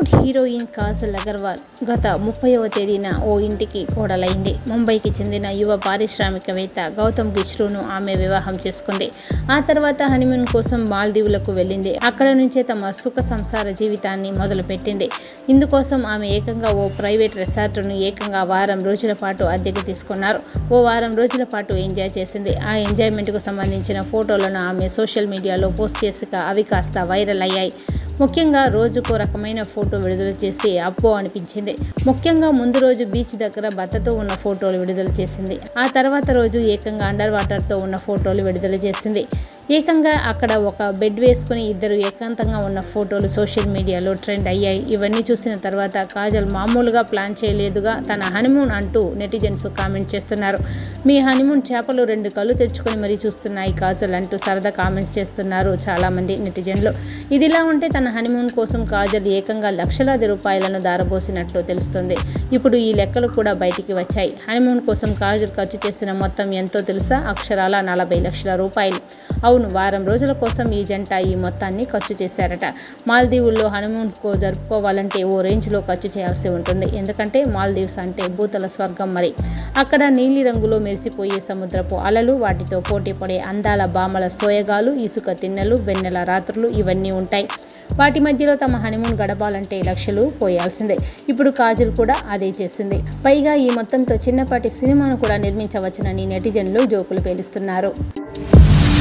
Bollywood heroine Kajal Agarwal గత ముప్పైవ తేదీన ఓ ఇంటికి కోడలైంది ముంబైకి చెందిన యువ పారిశ్రామికవేత్త గౌతమ్ గిచ్రూను ఆమె వివాహం చేసుకుంది ఆ తర్వాత హనీమూన్ కోసం మాల్దీవులకు వెళ్ళింది అక్కడ నుంచే తమ సుఖ సంసార జీవితాన్ని మొదలుపెట్టింది ఇందుకోసం ఆమె ఏకంగా ఓ ప్రైవేట్ రిసార్ట్ను ఏకంగా వారం రోజుల పాటు అద్దెకు తీసుకున్నారు ఓ వారం రోజుల పాటు ఎంజాయ్ చేసింది ఆ ఎంజాయ్మెంట్కు సంబంధించిన ఫోటోలను ఆమె సోషల్ మీడియాలో పోస్ట్ చేసాక అవి కాస్త వైరల్ అయ్యాయి ముఖ్యంగా రోజుకో రకమైన ఫోటో విడుదల చేసి అప్పో అనిపించింది ముఖ్యంగా ముందు రోజు బీచ్ దగ్గర భర్తతో ఉన్న ఫోటోలు విడుదల చేసింది ఆ తర్వాత రోజు ఏకంగా అండర్ వాటర్తో ఉన్న ఫోటోలు విడుదల చేసింది ఏకంగా అక్కడ ఒక బెడ్ వేసుకుని ఇద్దరు ఏకాంతంగా ఉన్న ఫోటోలు సోషల్ మీడియాలో ట్రెండ్ అయ్యాయి ఇవన్నీ చూసిన తర్వాత కాజల్ మామూలుగా ప్లాన్ చేయలేదుగా తన హనీమూన్ అంటూ నెటిజన్స్ కామెంట్ చేస్తున్నారు మీ హనీమూన్ చేపలు రెండు కళ్ళు తెచ్చుకొని మరీ చూస్తున్నాయి కాజల్ అంటూ సరదా కామెంట్స్ చేస్తున్నారు చాలామంది నెటిజన్లు ఇదిలా ఉంటే తన హనీమూన్ కోసం కాజల్ ఏకంగా లక్షలాది రూపాయలను దారబోసినట్లు తెలుస్తుంది ఇప్పుడు ఈ లెక్కలు కూడా బయటికి వచ్చాయి హనీమూన్ కోసం కాజల్ ఖర్చు చేసిన మొత్తం ఎంతో తెలుసా అక్షరాల నలభై లక్షల రూపాయలు అవును వారం రోజుల కోసం ఈ జంట ఈ మొత్తాన్ని ఖర్చు చేశారట మాల్దీవుల్లో హనీమూన్కో జరుపుకోవాలంటే ఓ రేంజ్లో ఖర్చు చేయాల్సి ఉంటుంది ఎందుకంటే మాల్దీవ్స్ అంటే భూతల స్వర్గం మరి అక్కడ నీలి రంగులో మెరిసిపోయే సముద్రపు అలలు వాటితో పోటీ పడే అందాల బామల సోయగాలు ఇసుక తిన్నెలు వెన్నెల రాత్రులు ఇవన్నీ ఉంటాయి వాటి మధ్యలో తమ హనీమూన్ గడపాలంటే లక్షలు పోయాల్సిందే ఇప్పుడు కాజల్ కూడా అదే చేసింది పైగా ఈ మొత్తంతో చిన్నపాటి సినిమాను కూడా నిర్మించవచ్చునని నెటిజన్లు జోకులు పేలుస్తున్నారు